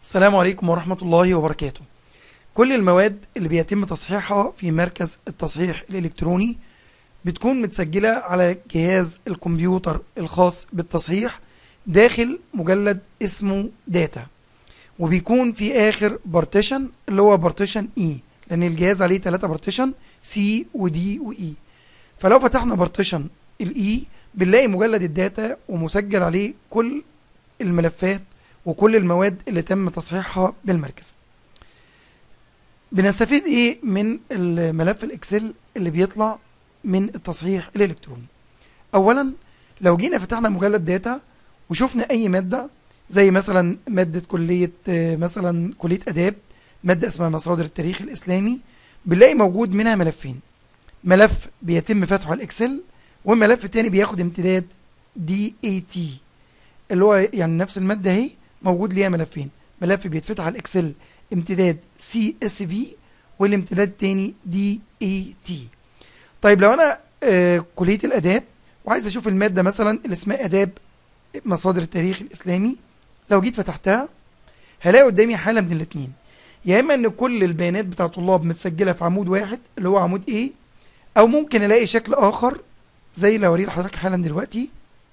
السلام عليكم ورحمة الله وبركاته كل المواد اللي بيتم تصحيحها في مركز التصحيح الإلكتروني بتكون متسجلة على جهاز الكمبيوتر الخاص بالتصحيح داخل مجلد اسمه داتا وبيكون في آخر بارتيشن اللي هو بارتيشن اي لأن الجهاز عليه ثلاثة بارتيشن سي ودي واي فلو فتحنا بارتيشن الاي بنلاقي مجلد الداتا ومسجل عليه كل الملفات وكل المواد اللي تم تصحيحها بالمركز بنستفيد ايه من الملف الاكسل اللي بيطلع من التصحيح الالكتروني اولا لو جينا فتحنا مجلد داتا وشفنا اي مادة زي مثلا مادة كلية آه، مثلا كلية اداب مادة اسمها مصادر التاريخ الاسلامي بنلاقي موجود منها ملفين ملف بيتم فتحه على الاكسل وملف تاني بياخد امتداد دي اي تي اللي هو يعني نفس المادة اهي موجود ليها ملفين ملف بيتفتح على الاكسل امتداد سي اس في والامتداد التاني دي اي تي طيب لو انا آه كلية الاداب وعايز اشوف المادة مثلا اللي اسمها اداب مصادر التاريخ الاسلامي لو جيت فتحتها هلاقي قدامي حالة من الاتنين يا اما ان كل البيانات بتاع الطلاب متسجلة في عمود واحد اللي هو عمود ايه او ممكن الاقي شكل اخر زي اللي هوريه لحضرتك حالا دلوقتي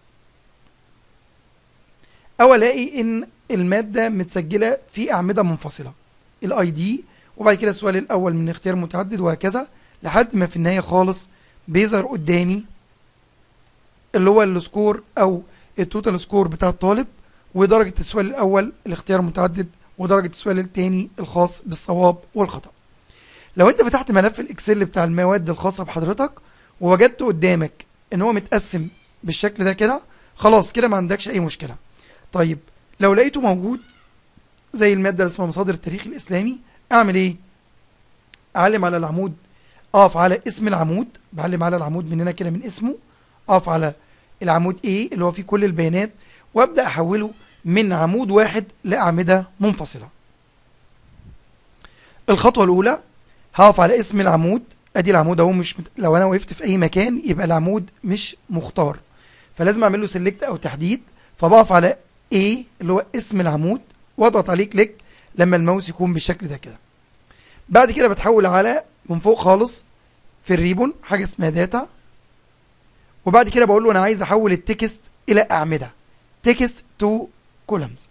او الاقي ان الماده متسجله في اعمده منفصله الاي دي وبعد كده السؤال الاول من اختيار متعدد وهكذا لحد ما في النهايه خالص بيظهر قدامي اللي هو السكور او التوتال سكور بتاع الطالب ودرجه السؤال الاول الاختيار متعدد ودرجه السؤال الثاني الخاص بالصواب والخطا لو انت فتحت ملف الاكسل بتاع المواد الخاصه بحضرتك ووجدت قدامك ان هو متقسم بالشكل ده كده خلاص كده ما عندكش اي مشكله طيب لو لقيته موجود زي المادة اللي اسمها مصادر التاريخ الإسلامي أعمل إيه؟ أعلم على العمود أقف على اسم العمود بعلم على العمود من هنا كده من اسمه أقف على العمود A اللي هو فيه كل البيانات وأبدأ أحوله من عمود واحد لأعمدة منفصلة الخطوة الأولى هقف على اسم العمود أدي العمود أهو مش مت... لو أنا وقفت في أي مكان يبقى العمود مش مختار فلازم أعمل له سيلكت أو تحديد فبقف على A اللي هو اسم العمود واضغط عليه كليك لما الماوس يكون بالشكل ده كده بعد كده بتحول على من فوق خالص في الريبون حاجه اسمها داتا وبعد كده بقول له انا عايز احول التكست الى اعمده تكست تو كولمز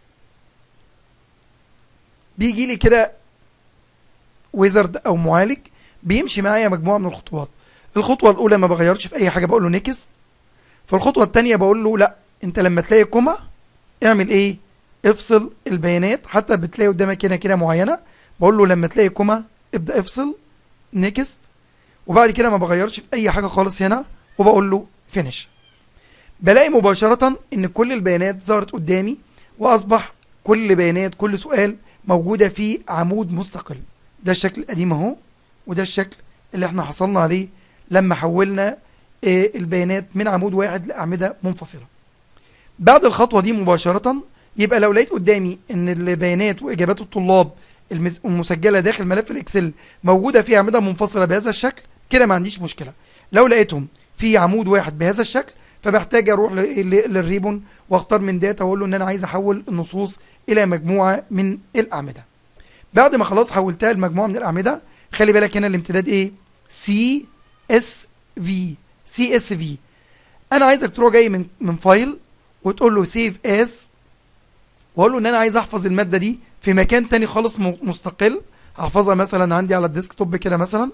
بيجي لي كده ويزرد او معالج بيمشي معايا مجموعه من الخطوات الخطوه الاولى ما بغيرش في اي حاجه بقول له نيكست في الخطوه الثانيه بقول له لا انت لما تلاقي كوما اعمل ايه افصل البيانات حتى بتلاقي قدامك هنا كده معينه بقول له لما تلاقي كوما ابدا افصل نيكست وبعد كده ما بغيرش في اي حاجه خالص هنا وبقول له فينش بلاقي مباشره ان كل البيانات ظهرت قدامي واصبح كل بيانات كل سؤال موجوده في عمود مستقل ده الشكل القديم اهو وده الشكل اللي احنا حصلنا عليه لما حولنا آه، البيانات من عمود واحد لاعمده منفصله بعد الخطوه دي مباشره يبقى لو لقيت قدامي ان البيانات واجابات الطلاب المز- المسجله داخل ملف الاكسل موجوده في اعمده منفصله بهذا الشكل كده ما عنديش مشكله لو لقيتهم في عمود واحد بهذا الشكل فبحتاج اروح ل- ل- للريبون واختار من داتا واقول له ان انا عايز احول النصوص الى مجموعه من الاعمده بعد ما خلاص حولتها لمجموعه من الاعمده خلي بالك هنا الامتداد ايه سي اس في سي اس في انا عايزك تروح جاي من من فايل وتقول له سيف اس واقول له ان انا عايز احفظ الماده دي في مكان تاني خالص م- مستقل هحفظها مثلا عندي على الديسك توب كده مثلا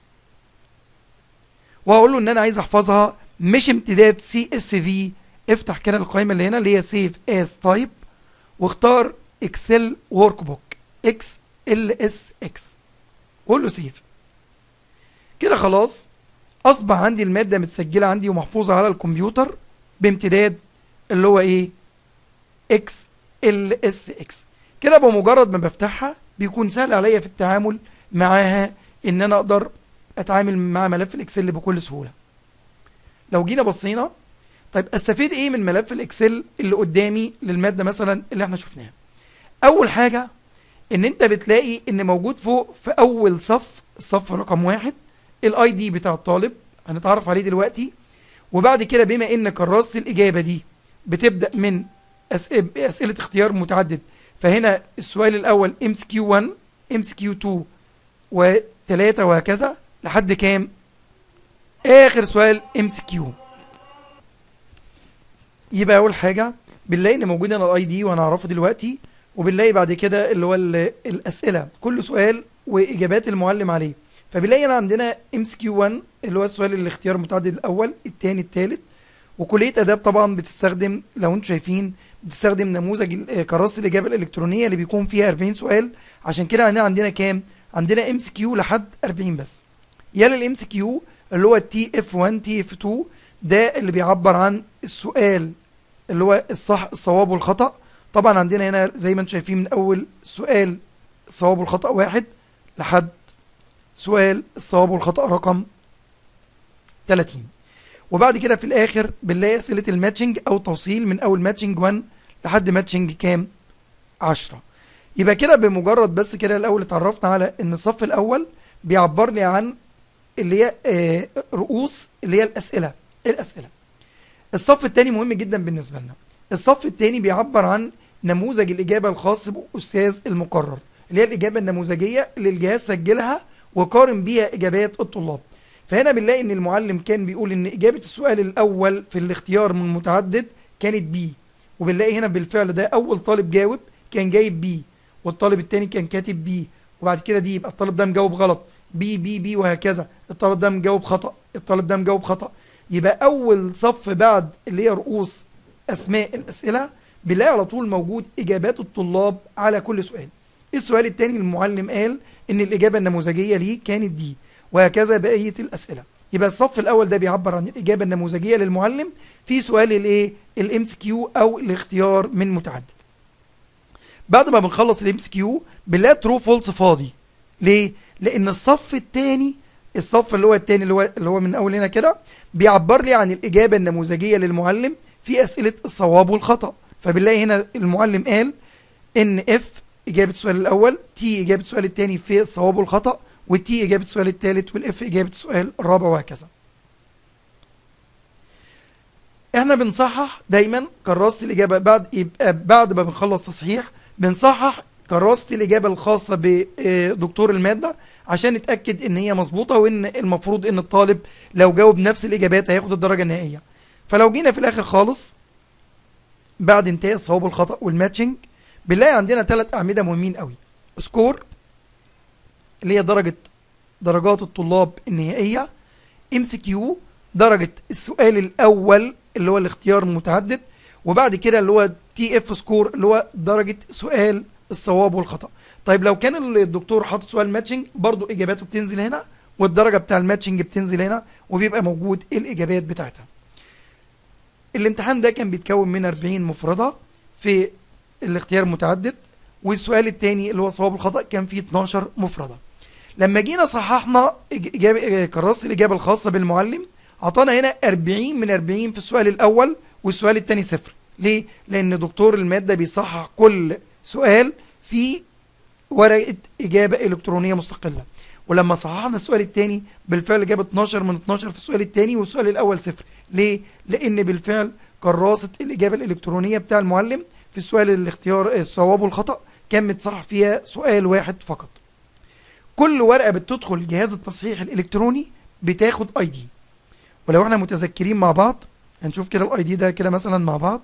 وهقول له ان انا عايز احفظها مش امتداد سي اس في افتح كده القائمه اللي هنا اللي هي سيف اس تايب واختار اكسل ورك بوك اكس ال اس اكس وقول له سيف كده خلاص اصبح عندي الماده متسجله عندي ومحفوظه على الكمبيوتر بامتداد اللي هو ايه اكس ال اس اكس كده بمجرد ما بفتحها بيكون سهل عليا في التعامل معاها ان انا اقدر اتعامل مع ملف الاكسل بكل سهوله لو جينا بصينا طيب استفيد ايه من ملف الاكسل اللي قدامي للماده مثلا اللي احنا شفناها اول حاجه ان انت بتلاقي ان موجود فوق في اول صف الصف رقم واحد الاي دي بتاع الطالب هنتعرف عليه دلوقتي وبعد كده بما ان كراسه الاجابه دي بتبدا من أسئلة, اسئله اختيار متعدد فهنا السؤال الاول ام سي كيو 1 ام سي كيو 2 و3 وهكذا لحد كام اخر سؤال ام سي كيو يبقى اول حاجه بنلاقي ان موجود هنا الاي دي وهنعرفه دلوقتي وبنلاقي بعد كده اللي هو ال- الاسئله كل سؤال واجابات المعلم عليه فبنلاقي هنا عندنا ام سي كيو 1 اللي هو السؤال الاختيار المتعدد الاول الثاني الثالث وكليه اداب طبعا بتستخدم لو انتم شايفين بتستخدم نموذج ال- آه، كراسه الاجابه الالكترونيه اللي بيكون فيها 40 سؤال عشان كده عندنا عندنا كام عندنا ام سي كيو لحد 40 بس يا للام سي كيو اللي هو التي اف 1 تي اف 2 ده اللي بيعبر عن السؤال اللي هو الصح الصواب والخطأ طبعا عندنا هنا زي ما انتم شايفين من اول سؤال الصواب والخطأ واحد لحد سؤال الصواب والخطأ رقم 30 وبعد كده في الاخر بنلاقي اسئله الماتشنج او توصيل من اول ماتشنج 1 لحد ماتشنج كام 10 يبقى كده بمجرد بس كده الاول اتعرفنا على ان الصف الاول بيعبر لي عن اللي هي آه، رؤوس اللي هي الاسئله الاسئله الصف الثاني مهم جدا بالنسبه لنا الصف الثاني بيعبر عن نموذج الاجابه الخاص باستاذ المقرر اللي هي الاجابه النموذجيه اللي الجهاز سجلها وقارن بيها اجابات الطلاب فهنا بنلاقي ان المعلم كان بيقول ان اجابه السؤال الاول في الاختيار من متعدد كانت بي وبنلاقي هنا بالفعل ده اول طالب جاوب كان جايب بي والطالب الثاني كان كاتب بي وبعد كده دي يبقى الطالب ده مجاوب غلط بي بي بي وهكذا الطالب ده مجاوب خطأ الطالب ده مجاوب خطأ يبقى اول صف بعد اللي هي رؤوس اسماء الاسئله بنلاقي على طول موجود اجابات الطلاب على كل سؤال السؤال الثاني المعلم قال ان الاجابه النموذجيه ليه كانت دي وهكذا بقيه الاسئله يبقى الصف الاول ده بيعبر عن الاجابه النموذجيه للمعلم في سؤال الايه الام سي كيو او الاختيار من متعدد بعد ما بنخلص الام سي كيو بنلاقي ترو فولس فاضي ليه لان الصف الثاني الصف اللي هو الثاني اللي هو اللي هو من اول هنا كده بيعبر لي عن الاجابه النموذجيه للمعلم في اسئله الصواب والخطا فبنلاقي هنا المعلم قال ان اف اجابه السؤال الاول تي اجابه السؤال الثاني في الصواب والخطا والتي اجابه السؤال الثالث والاف اجابه السؤال الرابع وهكذا احنا بنصحح دايما كراسه الاجابه بعد يبقى بعد ما بنخلص تصحيح بنصحح كراسه الاجابه الخاصه بدكتور الماده عشان نتاكد ان هي مظبوطه وان المفروض ان الطالب لو جاوب نفس الاجابات هياخد الدرجه النهائيه فلو جينا في الاخر خالص بعد انتهاء الصواب والخطا والماتشنج بنلاقي عندنا ثلاث اعمده مهمين قوي سكور اللي هي درجه درجات الطلاب النهائيه ام سي كيو درجه السؤال الاول اللي هو الاختيار المتعدد وبعد كده اللي هو تي اف سكور اللي هو درجه سؤال الصواب والخطا طيب لو كان الدكتور حاطط سؤال ماتشنج برضو اجاباته بتنزل هنا والدرجه بتاع الماتشنج بتنزل هنا وبيبقى موجود الاجابات بتاعتها الامتحان ده كان بيتكون من 40 مفردة في الاختيار المتعدد والسؤال الثاني اللي هو صواب الخطأ كان فيه 12 مفردة لما جينا صححنا إج- إجابة كراسة الإجابة الخاصة بالمعلم عطانا هنا 40 من 40 في السؤال الأول والسؤال الثاني صفر ليه؟ لأن دكتور المادة بيصحح كل سؤال في ورقة إجابة إلكترونية مستقلة ولما صححنا السؤال الثاني بالفعل جاب 12 من 12 في السؤال الثاني والسؤال الأول صفر ليه؟ لأن بالفعل كراسة الإجابة الإلكترونية بتاع المعلم في السؤال الاختيار الصواب والخطأ كان متصحح فيها سؤال واحد فقط كل ورقة بتدخل جهاز التصحيح الإلكتروني بتاخد اي دي ولو احنا متذكرين مع بعض هنشوف كده الاي دي ده كده مثلا مع بعض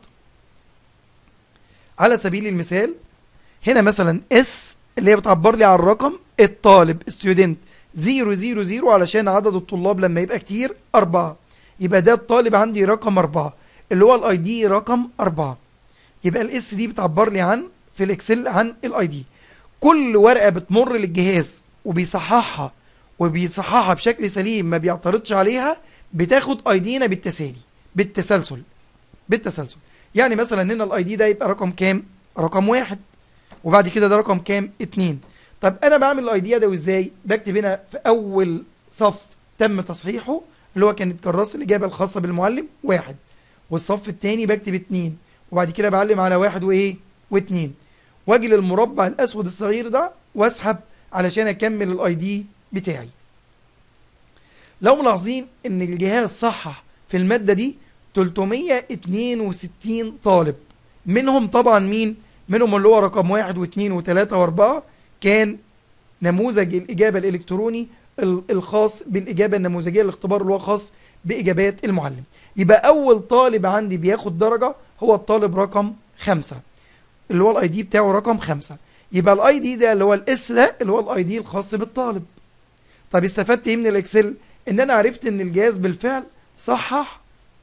على سبيل المثال هنا مثلا اس اللي هي بتعبر لي عن الرقم الطالب ستودنت 000 علشان عدد الطلاب لما يبقى كتير أربعة يبقى ده الطالب عندي رقم أربعة اللي هو الاي دي رقم أربعة يبقى الاس دي بتعبر لي عن في الاكسل عن الاي دي كل ورقة بتمر للجهاز وبيصححها وبيصححها بشكل سليم ما بيعترضش عليها بتاخد اي دينا بالتسالي بالتسلسل بالتسلسل يعني مثلا هنا الاي دي ده يبقى رقم كام رقم واحد وبعد كده ده رقم كام اتنين طب انا بعمل الاي دي ده ازاي بكتب هنا في اول صف تم تصحيحه اللي هو كانت كراسة الاجابة الخاصة بالمعلم واحد والصف التاني بكتب اتنين وبعد كده بعلم على واحد وايه واتنين واجي للمربع الاسود الصغير ده واسحب علشان اكمل الاي دي بتاعي لو ملاحظين ان الجهاز صحح في المادة دي 362 طالب منهم طبعا مين منهم اللي هو رقم واحد واثنين وثلاثة واربعة كان نموذج الإجابة الإلكتروني ال- الخاص بالإجابة النموذجية الاختبار اللي هو خاص بإجابات المعلم يبقى أول طالب عندي بياخد درجة هو الطالب رقم خمسة اللي هو الاي دي بتاعه رقم خمسة يبقى الاي دي ده اللي هو الاس ده اللي هو الاي دي الخاص بالطالب طب استفدت ايه من الاكسل ان انا عرفت ان الجهاز بالفعل صحح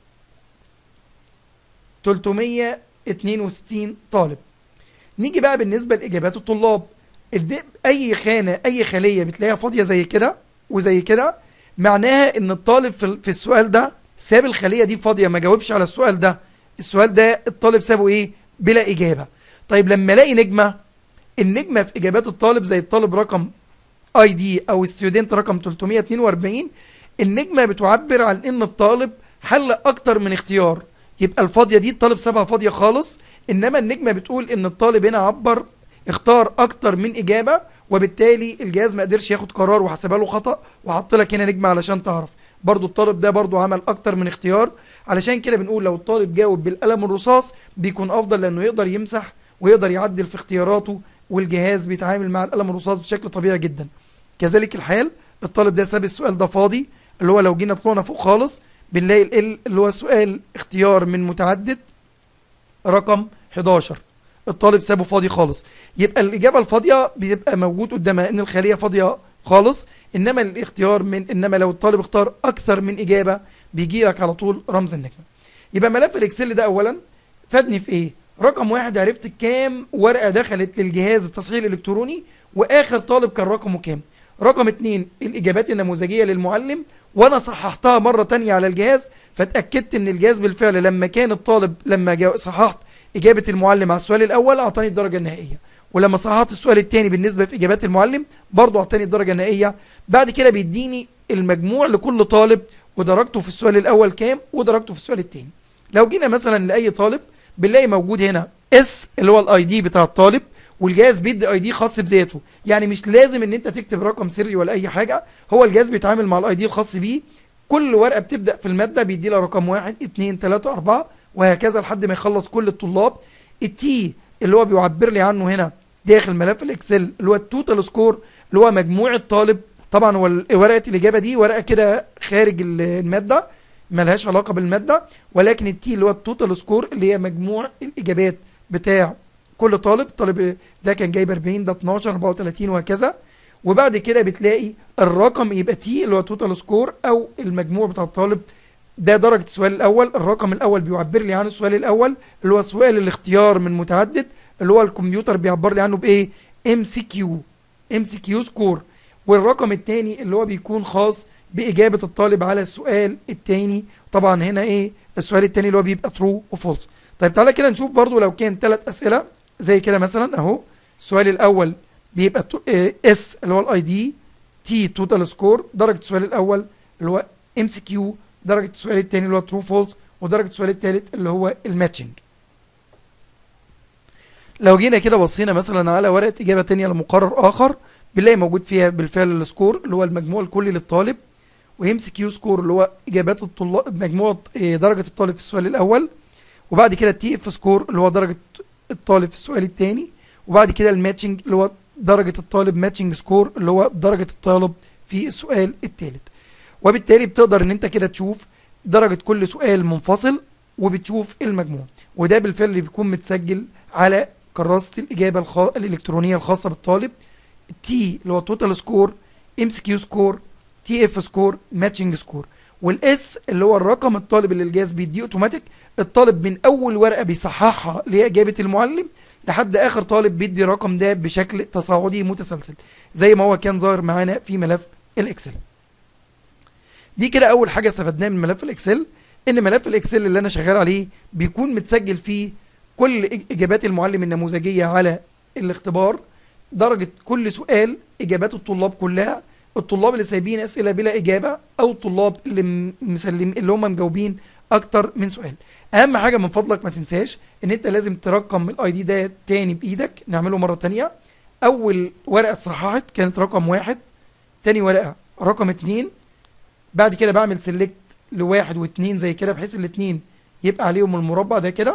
362 طالب نيجي بقى بالنسبة لإجابات الطلاب الد- أي خانة أي خلية بتلاقيها فاضية زي كده وزي كده معناها إن الطالب في ال- في السؤال ده ساب الخلية دي فاضية ما جاوبش على السؤال ده السؤال ده الطالب سابه إيه بلا إجابة طيب لما ألاقي نجمة النجمة في إجابات الطالب زي الطالب رقم اي دي او ستودنت رقم 342 النجمة بتعبر عن ان الطالب حل اكتر من اختيار يبقى الفاضية دي الطالب سابها فاضية خالص انما النجمة بتقول ان الطالب هنا عبر اختار اكتر من اجابة وبالتالي الجهاز ما قدرش ياخد قرار وحسبها له خطأ وحط لك هنا نجمة علشان تعرف برضو الطالب ده برضو عمل اكتر من اختيار علشان كده بنقول لو الطالب جاوب بالقلم الرصاص بيكون افضل لانه يقدر يمسح ويقدر يعدل في اختياراته والجهاز بيتعامل مع القلم الرصاص بشكل طبيعي جدا كذلك الحال الطالب ده ساب السؤال ده فاضي اللي هو لو جينا طلعنا فوق خالص بنلاقي ال ال اللي هو سؤال اختيار من متعدد رقم 11 الطالب سابه فاضي خالص يبقى الإجابة الفاضية بيبقى موجود قدامها إن الخلية فاضية خالص إنما الاختيار من إنما لو الطالب اختار أكثر من إجابة بيجي لك على طول رمز النجمة يبقى ملف الإكسل ده أولا فادني في إيه؟ رقم واحد عرفت كام ورقة دخلت للجهاز التصحيح الإلكتروني وآخر طالب كان رقمه كام رقم اتنين الإجابات النموذجية للمعلم وأنا صححتها مرة تانية على الجهاز فاتأكدت إن الجهاز بالفعل لما كان الطالب لما جا- صححت إجابة المعلم على السؤال الأول أعطاني الدرجة النهائية ولما صححت السؤال الثاني بالنسبة في إجابات المعلم برضه أعطاني الدرجة النهائية بعد كده بيديني المجموع لكل طالب ودرجته في السؤال الأول كام ودرجته في السؤال الثاني لو جينا مثلا لأي طالب بنلاقي موجود هنا اس اللي هو الاي دي بتاع الطالب والجهاز بيدي اي دي خاص بذاته يعني مش لازم ان انت تكتب رقم سري ولا اي حاجه هو الجهاز بيتعامل مع الاي دي الخاص بيه كل ورقه بتبدا في الماده بيدي لها رقم واحد اتنين تلاته اربعه وهكذا لحد ما يخلص كل الطلاب التي اللي هو بيعبر لي عنه هنا داخل ملف الاكسل اللي هو التوتال سكور اللي هو مجموع الطالب طبعا هو ال- ورقه الاجابه دي ورقه كده خارج ال- الماده ملهاش علاقه بالماده ولكن التي اللي هو التوتال سكور اللي هي مجموع الاجابات بتاع كل طالب طالب ده كان جايب 40 ده 12 34 وهكذا وبعد كده بتلاقي الرقم يبقى تي اللي هو توتال سكور او المجموع بتاع الطالب ده درجة السؤال الأول الرقم الأول بيعبر لي عن السؤال الأول اللي هو سؤال الاختيار من متعدد اللي هو الكمبيوتر بيعبر لي عنه بإيه ام سي كيو ام سي كيو سكور والرقم الثاني اللي هو بيكون خاص بإجابة الطالب على السؤال الثاني طبعا هنا إيه السؤال الثاني اللي هو بيبقى ترو وفولس طيب تعالى كده نشوف برضو لو كان ثلاث أسئلة زي كده مثلا أهو السؤال الأول بيبقى اس اللي هو الاي دي تي توتال سكور درجة السؤال الأول اللي هو ام سي كيو درجة السؤال الثاني اللي هو ترو فولس ودرجة السؤال الثالث اللي هو الماتشنج لو جينا كده بصينا مثلا على ورقة إجابة تانية لمقرر آخر بنلاقي موجود فيها بالفعل السكور اللي هو المجموع الكلي للطالب وام سي كيو سكور اللي هو إجابات الطلاب مجموع إيه، درجة الطالب في السؤال الأول وبعد كده التي اف سكور اللي هو درجة الطالب في السؤال الثاني وبعد كده الماتشنج اللي هو درجة الطالب ماتشنج سكور اللي هو درجة الطالب في السؤال الثالث وبالتالي بتقدر ان انت كده تشوف درجة كل سؤال منفصل وبتشوف المجموع وده بالفعل اللي بيكون متسجل على كراسة الإجابة الخ... الإلكترونية الخاصة بالطالب تي اللي هو توتال سكور ام سي كيو سكور تي اف سكور ماتشنج سكور والاس اللي هو الرقم الطالب اللي الجهاز بيديه اوتوماتيك الطالب من اول ورقه بيصححها لاجابه المعلم لحد اخر طالب بيدي الرقم ده بشكل تصاعدي متسلسل زي ما هو كان ظاهر معانا في ملف الاكسل دي كده اول حاجه استفدناها من ملف الاكسل ان ملف الاكسل اللي انا شغال عليه بيكون متسجل فيه كل إج- اجابات المعلم النموذجيه على الاختبار درجه كل سؤال اجابات الطلاب كلها الطلاب اللي سايبين اسئله بلا اجابه او الطلاب اللي م- مسلم اللي هم مجاوبين اكتر من سؤال اهم حاجه من فضلك ما تنساش ان انت لازم ترقم الاي دي ده تاني بايدك نعمله مره تانية اول ورقه اتصححت كانت رقم واحد تاني ورقه رقم اتنين بعد كده بعمل سيلكت لواحد واتنين زي كده بحيث الاتنين يبقى عليهم المربع ده كده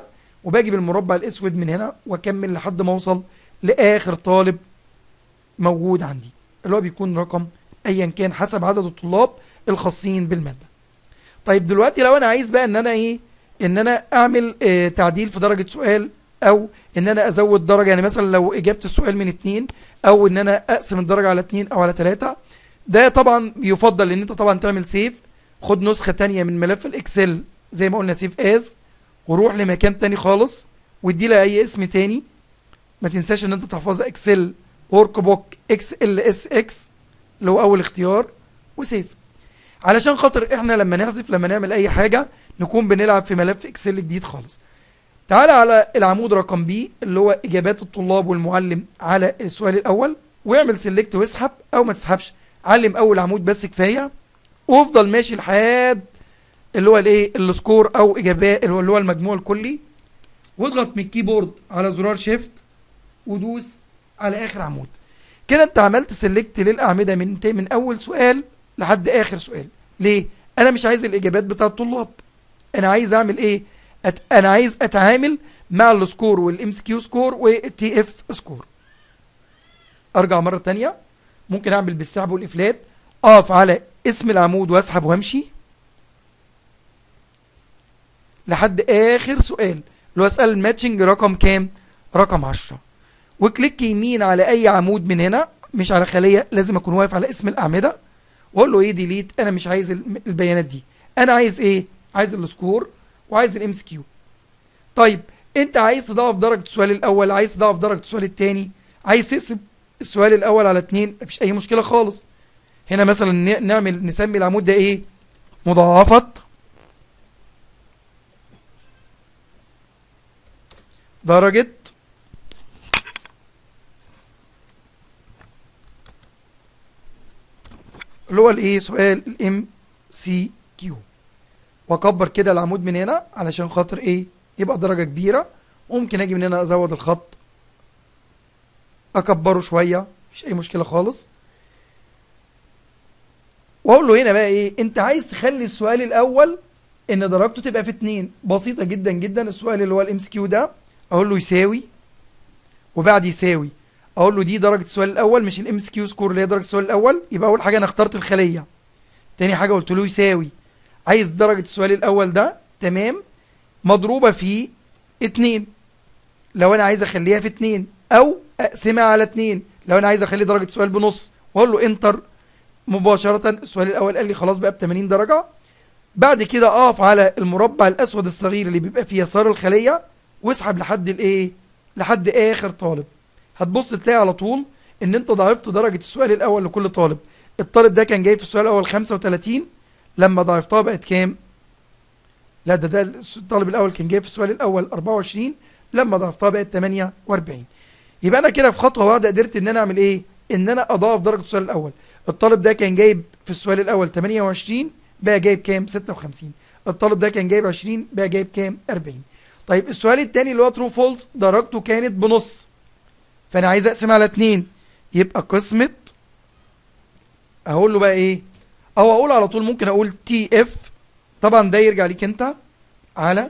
وباجي بالمربع الاسود من هنا واكمل لحد ما اوصل لاخر طالب موجود عندي اللي هو بيكون رقم ايا كان حسب عدد الطلاب الخاصين بالماده طيب دلوقتي لو انا عايز بقى ان انا ايه ان انا اعمل اه تعديل في درجه سؤال او ان انا ازود درجه يعني مثلا لو اجابه السؤال من اتنين او ان انا اقسم الدرجه على اتنين او على تلاته ده طبعا يفضل ان انت طبعا تعمل سيف خد نسخه تانية من ملف الاكسل زي ما قلنا سيف از وروح لمكان تاني خالص وادي لها اي اسم تاني ما تنساش ان انت تحفظها اكسل ورك بوك اكس ال اس اكس اللي هو اول اختيار وسيف علشان خاطر احنا لما نحذف لما نعمل اي حاجه نكون بنلعب في ملف اكسل جديد خالص تعالى على العمود رقم بي اللي هو اجابات الطلاب والمعلم على السؤال الاول واعمل سيلكت واسحب او ما تسحبش علم اول عمود بس كفايه وافضل ماشي لحد اللي هو الايه السكور او اجابات اللي هو المجموع الكلي واضغط من الكيبورد على زرار شيفت ودوس على اخر عمود كده انت عملت سيلكت للاعمده من من اول سؤال لحد اخر سؤال ليه انا مش عايز الاجابات بتاعه الطلاب انا عايز اعمل ايه أت... انا عايز اتعامل مع السكور والام اس كيو سكور والتي اف سكور ارجع مره تانية ممكن اعمل بالسحب والافلات اقف على اسم العمود واسحب وامشي لحد اخر سؤال اللي هو اسال الماتشنج رقم كام رقم 10 وكليك يمين على اي عمود من هنا مش على خليه لازم اكون واقف على اسم الاعمده واقول له ايه ديليت انا مش عايز البيانات دي انا عايز ايه عايز السكور وعايز الام اس كيو طيب انت عايز تضاعف درجه السؤال الاول عايز تضاعف درجه السؤال الثاني عايز تقسم السؤال الاول على اتنين مفيش اي مشكله خالص هنا مثلا نعمل نسمي العمود ده ايه مضاعفه درجه اللي هو الايه سؤال الام سي كيو واكبر كده العمود من هنا علشان خاطر ايه يبقى درجه كبيره ممكن اجي من هنا ازود الخط اكبره شويه مفيش اي مشكله خالص واقول له هنا بقى ايه انت عايز تخلي السؤال الاول ان درجته تبقى في اتنين بسيطه جدا جدا السؤال اللي هو الام سي كيو ده اقول له يساوي وبعد يساوي اقول له دي درجه السؤال الاول مش الام اس كيو سكور اللي هي درجه السؤال الاول يبقى اول حاجه انا اخترت الخليه تاني حاجه قلت له يساوي عايز درجه السؤال الاول ده تمام مضروبه في اتنين لو انا عايز اخليها في اتنين او اقسمها على اتنين لو انا عايز اخلي درجه السؤال بنص واقول له انتر مباشره السؤال الاول قال لي خلاص بقى ب 80 درجه بعد كده اقف على المربع الاسود الصغير اللي بيبقى في يسار الخليه واسحب لحد الايه لحد اخر طالب هتبص تلاقي على طول ان انت ضاعفت درجه السؤال الاول لكل طالب الطالب ده كان جايب في السؤال الاول 35 لما ضاعفتها بقت كام لا ده ده الطالب الاول كان جايب في السؤال الاول 24 لما ضاعفتها بقت 48 يبقى انا كده في خطوه واحده قدرت ان انا اعمل ايه ان انا اضاعف درجه السؤال الاول الطالب ده كان جايب في السؤال الاول 28 بقى جايب كام 56 الطالب ده كان جايب 20 بقى جايب كام 40 طيب السؤال الثاني اللي هو ترو فولس درجته كانت بنص فانا عايز اقسم على اتنين يبقى قسمة اقول له بقى ايه او اقول على طول ممكن اقول تي اف طبعا ده يرجع ليك انت على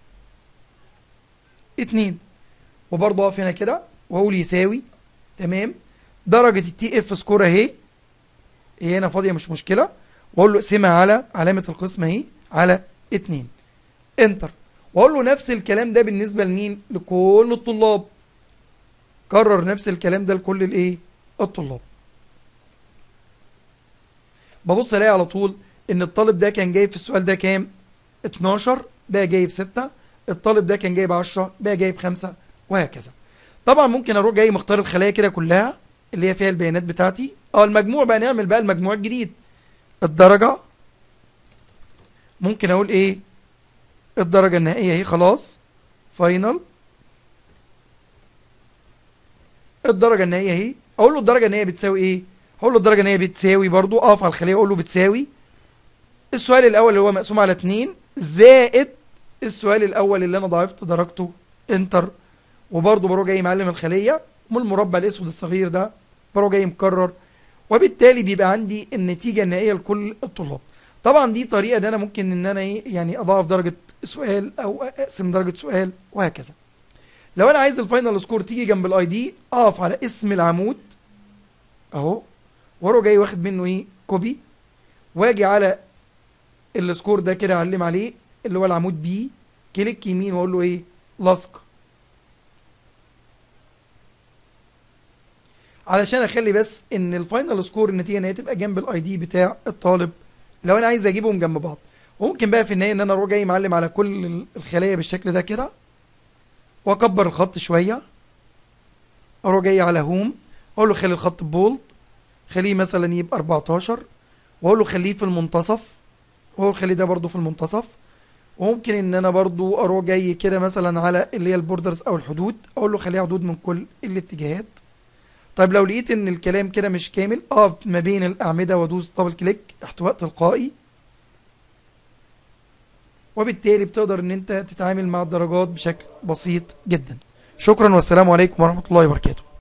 اتنين وبرضه اقف هنا كده واقول يساوي تمام درجة التي اف سكور اهي هي هنا فاضية مش مشكلة واقول له اقسمها على علامة القسمة اهي على اتنين انتر واقول له نفس الكلام ده بالنسبة لمين لكل الطلاب كرر نفس الكلام ده لكل الايه الطلاب ببص الاقي على طول ان الطالب ده كان جايب في السؤال ده كام 12 بقى جايب 6 الطالب ده كان جايب 10 بقى جايب 5 وهكذا طبعا ممكن اروح جاي مختار الخلايا كده كلها اللي هي فيها البيانات بتاعتي اه المجموع بقى نعمل بقى المجموع الجديد الدرجة ممكن اقول ايه الدرجة النهائية اهي خلاص فاينل الدرجة النهائية اهي اقول له الدرجة النهائية بتساوي ايه هقول له الدرجة النهائية بتساوي برضو اقف على الخلية اقول له بتساوي السؤال الاول اللي هو مقسوم على 2 زائد السؤال الاول اللي انا ضاعفت درجته انتر وبرضه بروح جاي معلم الخلية من المربع الاسود الصغير ده بروح جاي مكرر وبالتالي بيبقى عندي النتيجة النهائية لكل الطلاب طبعا دي طريقة ان انا ممكن ان انا ايه يعني اضاعف درجة سؤال او اقسم درجة سؤال وهكذا لو انا عايز الفاينل سكور تيجي جنب الاي دي اقف على اسم العمود اهو واروح جاي واخد منه ايه كوبي واجي على السكور ده كده اعلم عليه اللي هو العمود بي كليك يمين واقول له ايه لصق علشان اخلي بس ان الفاينل سكور النتيجه ان هي تبقى جنب الاي دي بتاع الطالب لو انا عايز اجيبهم جنب بعض وممكن بقى في النهايه ان انا اروح جاي معلم على كل الخلايا بالشكل ده كده واكبر الخط شويه اروح جاي على هوم اقول له خلي الخط بولد خليه مثلا يبقى 14 واقول له خليه في المنتصف واقول خليه ده برضو في المنتصف وممكن ان انا برضو اروح جاي كده مثلا على اللي هي البوردرز او الحدود اقول له خليها حدود من كل الاتجاهات طيب لو لقيت ان الكلام كده مش كامل اقف ما بين الاعمده وادوس دبل كليك احتواء تلقائي وبالتالي بتقدر ان انت تتعامل مع الدرجات بشكل بسيط جدا شكرا والسلام عليكم ورحمه الله وبركاته